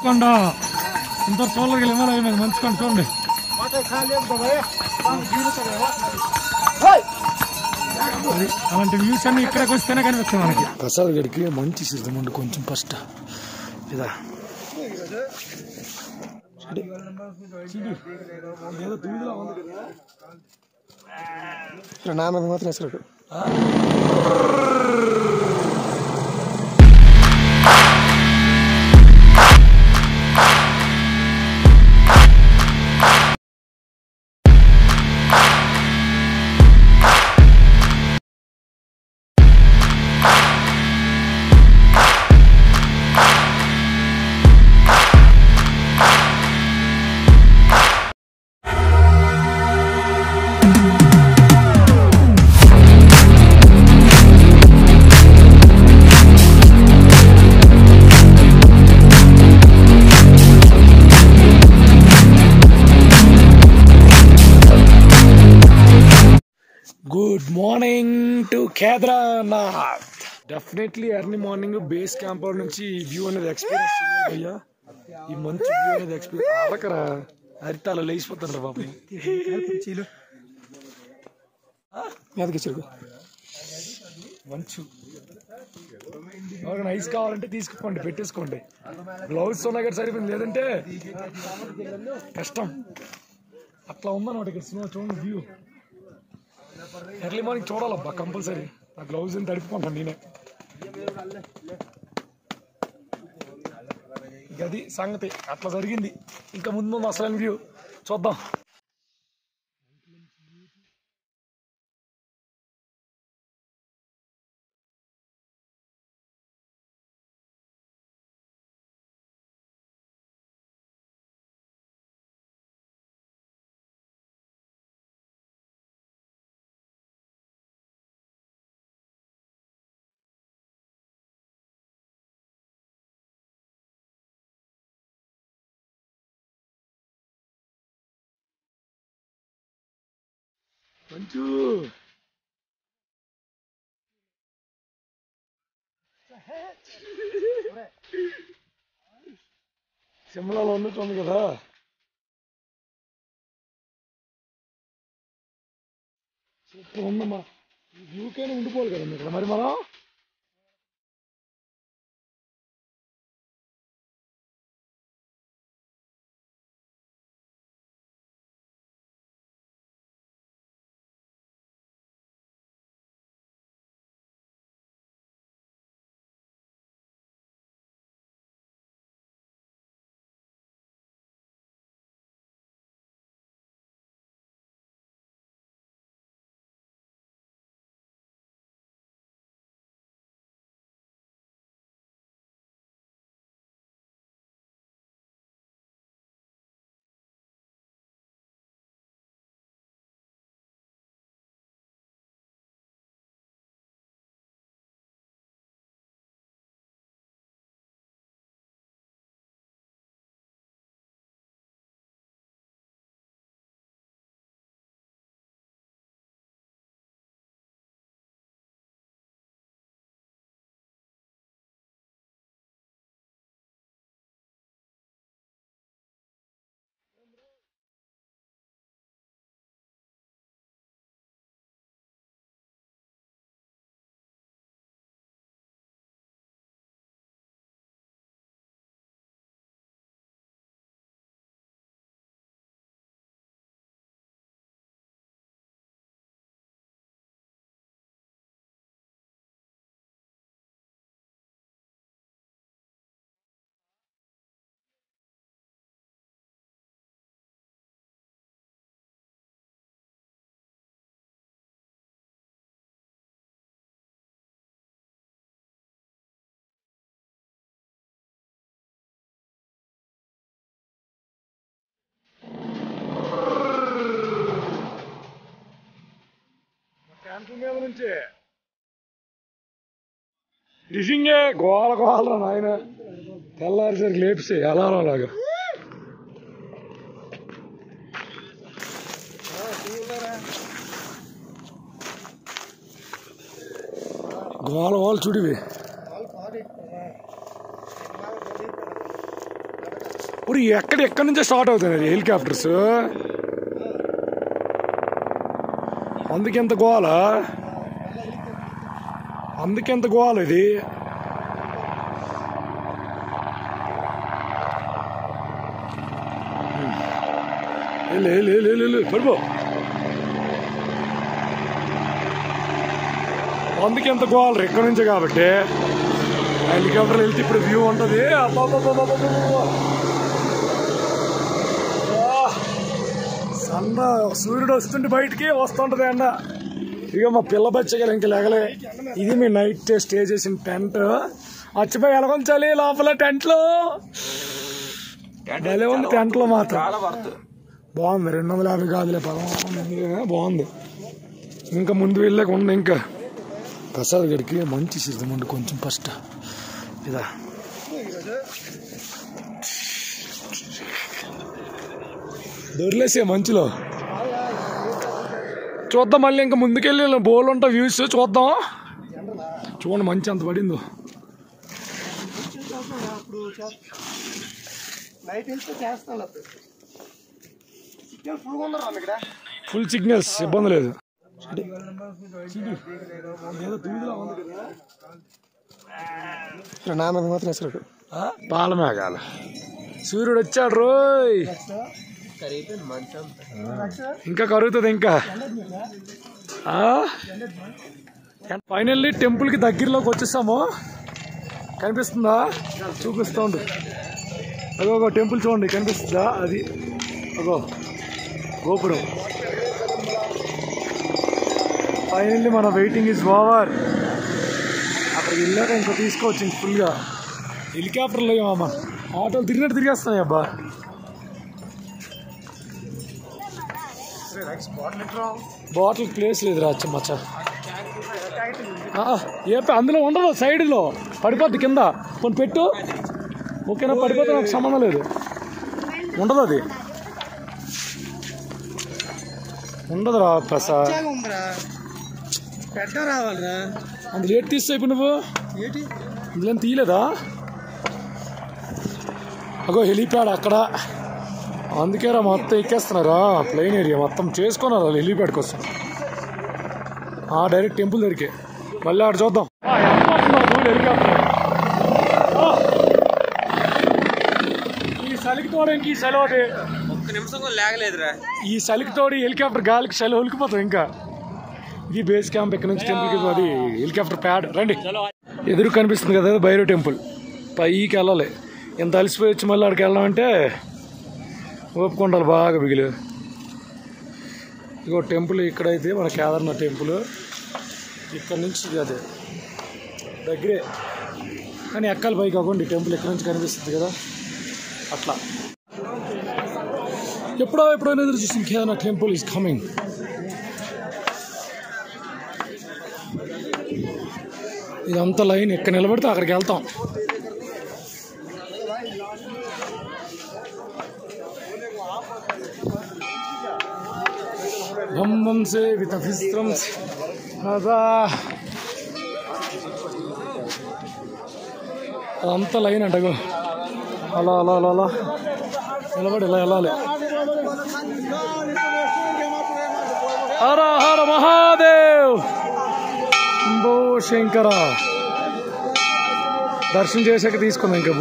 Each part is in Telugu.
మంచుకొండ ఇంత చూడలేదు హిమాలయం మీద మంచుకొండ చూడండి అది అలాంటి వ్యూస్ అన్ని ఇక్కడికి వస్తేనే కనిపిస్తాయి మనకి ప్రసాద్ గడికి మంచి సిద్ధం ఉండి కొంచెం ఫస్ట్ ఇదా చెడి. చెడి. ఏదో దూదిలా ఉంది కదా నాన్న మాత్రం వేసాడు good morning to Kedarnath definitely early morning base camp నుంచి ఈ వ్యూ అనేది ఎక్స్పీరియన్స్ చేయాలి భయ్యా ఈ మంచి వ్యూ అనేది ఎక్స్పీరియన్స్ అరకరా అరితాల లేచిపోతాడు బాబు మీదకి ఇచ్చాడు మంచు ఎవరికైనా ఐస్ కావాలంటే తీసుకోండి పెట్టేసుకోండి గ్లౌస్ ఉన్నాయి కదా సరిపోయింది లేదంటే కష్టం అట్లా ఉందన్నమాట ఇక్కడ సినిమా చూడండి వ్యూ ఎర్లీ మార్నింగ్ చూడాలబ్బా కంపల్సరీ ఆ గ్లౌజ్ తడుపుకుంటాను నేనే ఇక అది సంగతి అట్లా జరిగింది ఇంకా ముందు అసలైన వ్యూ చూద్దాం మంచు సిమ్లాలో ఉన్నట్టుంది కదా సూపర్ ఉందమ్మా యూకేనే ఉండిపోవాలి కదా ఇక్కడ మరి మనం క్యాంపు మీద నుంచి నిజంగా గోల గోలరా నాయన తెల్లారిసరికి లేపిసే అలారం లాగా గోల గోల చూడివి ఊరి ఎక్కడ ఎక్కడి నుంచో స్టార్ట్ అవుతుంది హెలికాప్టర్స్ అందుకెంత గోల అందుకెంత గోల ఇది వెళ్ళు, వెళ్ళు, వెళ్ళు, వెళ్ళు, వెళ్ళు, పడిపో అందుకే ఎంత గోవాలి ఇక్కడ నుంచే కాబట్టి హెలికాప్టర్ వెళ్తే ఇప్పుడు వ్యూ ఉంటుంది సన్న సూర్యుడు వస్తుంటే బయటికి వస్తుంటది ఎండ ఇక మా పిల్ల బచ్చగా ఇంకా లేగలే ఇది మీ నైట్ స్టే చేసిన టెంట్ మర్చిపోయి ఎలగొంచాలి లోపల టెంట్ లో భలే ఉంది టెంట్ లో మాత్రం చాలా వర్త్ బాగుంది రెండు వందల యాభై కాదులే పదమూడు బాగుంది ఇంకా ముందు వెళ్ళాక ఉంది ఇంకా ప్రసాద్ గడికి మంచి సిద్ధం ఉండి కొంచెం ఫస్ట్ ఇదా దొరిలేసే మంచులో చూద్దాం మళ్ళీ ఇంకా ముందుకెళ్ళి బోల్ ఉంటా వ్యూస్ చూద్దాం చూడండి మంచి అంత పడిందో నైట్ వెళ్తే చేస్తాను సిగ్నల్ ఫుల్గా ఉన్నారు ఇక్కడ ఫుల్ సిగ్నల్స్ ఇబ్బంది లేదు నా మీద మాత్రం వేసారు పాలమేఘాలు సూర్యుడు వచ్చాడు రోయ్ ఇంకా కరుగుతుంది ఇంకా ఫైనల్లీ టెంపుల్ కి దగ్గరలోకి వచ్చేసాము కనిపిస్తుందా చూపిస్తా ఉండు అగో ఒక టెంపుల్ చూడండి కనిపిస్తుందా అది అగో గోపురం ఫైనల్లీ మన వెయిటింగ్ ఇస్ ఓవర్ అక్కడికి వెళ్ళాక ఇంకా తీసుకోవచ్చు ఫుల్గా హెలికాప్టర్లో అమ్మ ఆటోలు తిరిగినట్టు తిరిగేస్తున్నాయి అబ్బా బాటిల్ ప్లేస్ లేదు రా మచ్చ ఏ ప- అందులో ఉండదు సైడ్లో పడిపోద్ది కింద కొన్ని పెట్టు ఓకేనా పడిపోతే నాకు సంబంధం లేదు ఉండదు అది ఉండదురా ప్రసాద్ ఉందిరా పెద్ద రావాలిరా అందులో ఏటి తీస్తావు ఇప్పుడు నువ్వు ఏంటి అందులో ఏం తీయలేదా అగో హెలీప్యాడ్ అక్కడ అందుకేరా మొత్తం ఎక్కేస్తున్నారా ప్లెయిన్ ఏరియా మొత్తం చేసుకున్నారు వాళ్ళు హెలీప్యాడ్ కోసం ఆ డైరెక్ట్ టెంపుల్ దగ్గరికి మళ్ళీ ఆడ చూద్దాం హెలికాప్టర్ ఈ చలికి తోడడానికి ఈ చలి ఒకటి ఒక్క నిమిషం కూడా లేగలేదురా ఈ చలికి తోడి హెలికాప్టర్ గాలికి చలి ఉలికిపోతాం ఇంకా ఇది బేస్ క్యాంప్ ఇక్కడ నుంచి టెంపుల్కి అది హెలికాప్టర్ ప్యాడ్ రండి ఎదురు కనిపిస్తుంది కదా భైరవ్ టెంపుల్ పైకి వెళ్ళాలి ఎంత అలసిపోయి వచ్చి మళ్ళీ అక్కడికి వెళ్ళామంటే ఓపుకుండాలి బాగా బిగిలి ఇగో టెంపుల్ ఇక్కడైతే మన కేదార్నాథ్ టెంపుల్ ఇక్కడ నుంచి ఇది అదే దగ్గరే కానీ ఎక్కాలి పైకి కాకుండా ఈ టెంపుల్ ఇక్కడ నుంచి కనిపిస్తుంది కదా అట్లా ఎప్పుడో ఎప్పుడైనా ఎదురు చూసిన కేదార్నాథ్ టెంపుల్ ఈస్ కమింగ్ ఇదంతా లైన్ ఎక్కడ నిలబడితే అక్కడికి వెళ్తాం గంభం సే వితఫిస్త్రం అదా అదంతా లైన్ అంటగో అలా అలా అలా అలా నిలబడి ఇలా వెళ్ళాలి హర హర మహాదేవ్ శంభో శంకర దర్శనం చేసాక తీసుకుందాం ఇంకా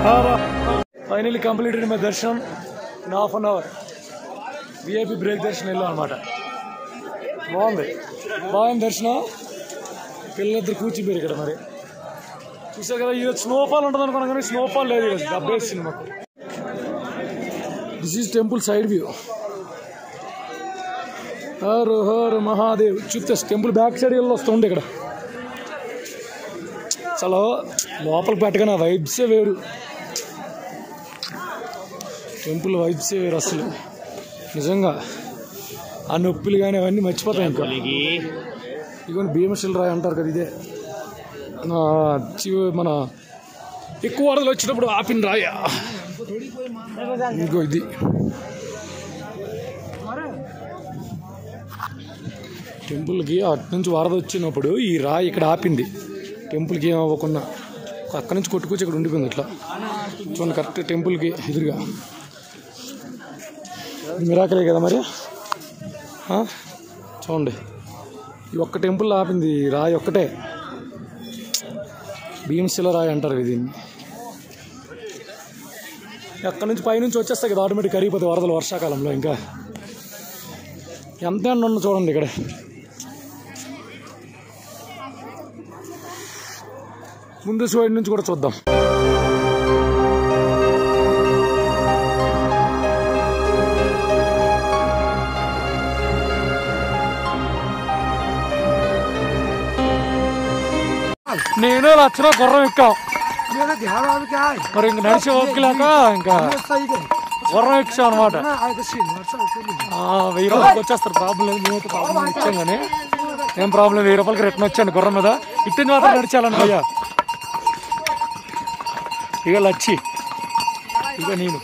finally completed my darshanam in half an hour VIP break దర్శనం వెళ్ళాం అనమాట బాగుంది బాగుంది దర్శనం పిల్లలిద్దరు కూర్చిపోయారు ఇక్కడ మరి చూసారు కదా ఈరోజు స్నోఫాల్ ఉంటుంది అనుకున్నాం కానీ స్నోఫాల్ లేదు ఈరోజు డబ్బేసి సినిమాకు this is temple side view Har Har Mahadev చూస్తే టెంపుల్ బ్యాక్ సైడ్ వెళ్ళి వస్తుండే ఇక్కడ చాలా లోపలికి పెట్టగానే ఆ వైబ్సే వేరు టెంపుల్ వైబ్సే వేరు అసలు నిజంగా ఆ నొప్పులు కానీ అవన్నీ మర్చిపోతాయి ఇంకా ఇదిగోండి భీమశిల రాయి అంటారు కదా ఇదే ఆ, చి- మన ఎక్కువ వరదలు వచ్చినప్పుడు ఆపిన రాయ ఇంకో ఇది టెంపుల్కి అటు నుంచి వరద వచ్చినప్పుడు ఈ రాయి ఇక్కడ ఆపింది టెంపుల్కి ఏం అవ్వకుండా అక్కడి నుంచి కొట్టుకొచ్చి ఇక్కడ ఉండిపోయింది ఇట్లా చూడండి కరెక్ట్ టెంపుల్కి ఎదురుగా మిరాకలే కదా మరి ఆ? చూడండి ఈ ఒక్క టెంపుల్ ఆపింది ఈ రాయి ఒక్కటే భీమశిల రాయి అంటారు దీన్ని ఎక్కడి నుంచి పైనుంచి వచ్చేస్తాయి కదా ఆటోమేటిక్ కరిగిపోతాయి వరదలు వర్షాకాలంలో ఇంకా ఎంత ఎండ ఉందో చూడండి ఇక్కడ ముందు సైడ్ నుంచి కూడా చూద్దాం నేను లక్షణ గుర్రం ఎక్కాం मेरा ध्यान आ क्या है మరి ఇంక నడిచి ఓపికలేక ఇంకా सही है గుర్రం ఎక్కాం అనమాట ना आए तो सीन व्हाट्सएप వెయ్యి రూపాయలకి వచ్చేస్తారు ప్రాబ్లం లేదు మేమైతే ప్రాబ్లం ఇచ్చాం కానీ ఏం ప్రాబ్లం వెయ్యి రూపాయలకి రిటర్న్ వచ్చాను గుర్రం మీద ఇట్టింది మాత్రం నడిచాలని భయ్యా ఇక లచ్చి ఇక నేను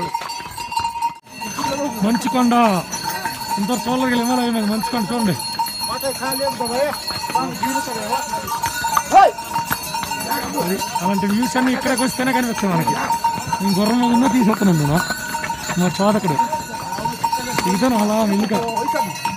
మంచు కొండ ఇంత చూడలేదు హిమాలయం మీద మంచు కొండ చూడండి खा ले दबाए पांच जीरो करेगा అది అలాంటి వ్యూస్ అన్ని ఇక్కడికి వస్తేనే కనిపిస్తాయి మనకి నేను గుర్రం మీద ఉన్నా తీసేస్తున్నాను నేను నా చోట అక్కడ దిగుతాను అలా వెళ్ళిక